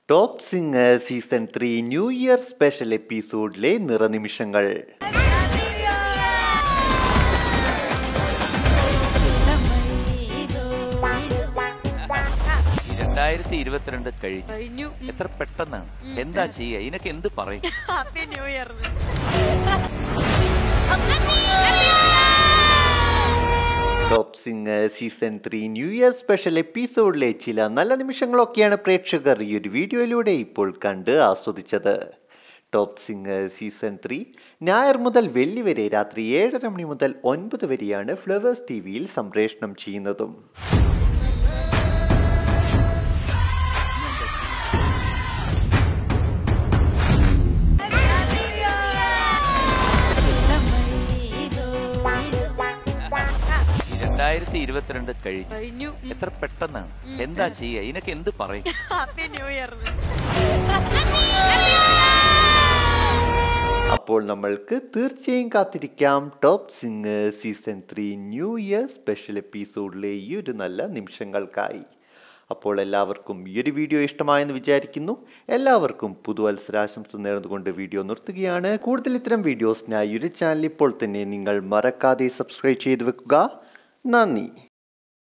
top singer season three new year special എപ്പിസോഡിലെ നിറനിമിഷങ്ങൾ രണ്ടായിരത്തി ഇരുപത്തിരണ്ട് കഴിഞ്ഞു കഴിഞ്ഞു എത്ര പെട്ടെന്നാണ് എന്താ ചെയ്യുക ഇതിനൊക്കെ എന്ത് പറയും happy new year top singer season three new year special എപ്പിസോഡിലെ ചില നല്ല നിമിഷങ്ങളൊക്കെയാണ് പ്രേക്ഷകർ ഈ ഒരു വീഡിയോയിലൂടെ ഇപ്പോൾ കണ്ട് ആസ്വദിച്ചത് ടോപ്പ് സിംഗർ സീസൺ ത്രീ ഞായർ മുതൽ വെള്ളി വരെ രാത്രി ഏഴര മണി മുതൽ ഒൻപത് വരെയാണ് ഫ്ലവേഴ്സ് ടി വിയിൽ സംപ്രേഷണം ചെയ്യുന്നതും രണ്ടായിരത്തി ഇരുപത്തിരണ്ട് കഴിഞ്ഞു കഴിഞ്ഞു എത്ര പെട്ടെന്നാണ് എന്താ ചെയ്യുക ഇതിനൊക്കെ എന്ത് പറയും ഹാപ്പി ന്യൂ ഇയർ അപ്പോൾ നമ്മൾക്ക് തീർച്ചയായും കാത്തിരിക്കാം top singer season three new year special എപ്പിസോഡിലെ ഈ ഒരു നല്ല നിമിഷങ്ങൾക്കായി അപ്പോൾ എല്ലാവർക്കും ഈ ഒരു വീഡിയോ ഇഷ്ടമായെന്ന് വിചാരിക്കുന്നു എല്ലാവർക്കും പുതുവത്സരാശംസ നേർന്നുകൊണ്ട് വീഡിയോ നിർത്തുകയാണ് കൂടുതൽ ഇത്തരം വീഡിയോസിനായി ഈ ഒരു ചാനൽ ഇപ്പോൾ തന്നെ നിങ്ങൾ മറക്കാതെ സബ്സ്ക്രൈബ് ചെയ്ത് വെക്കുക നന്ദി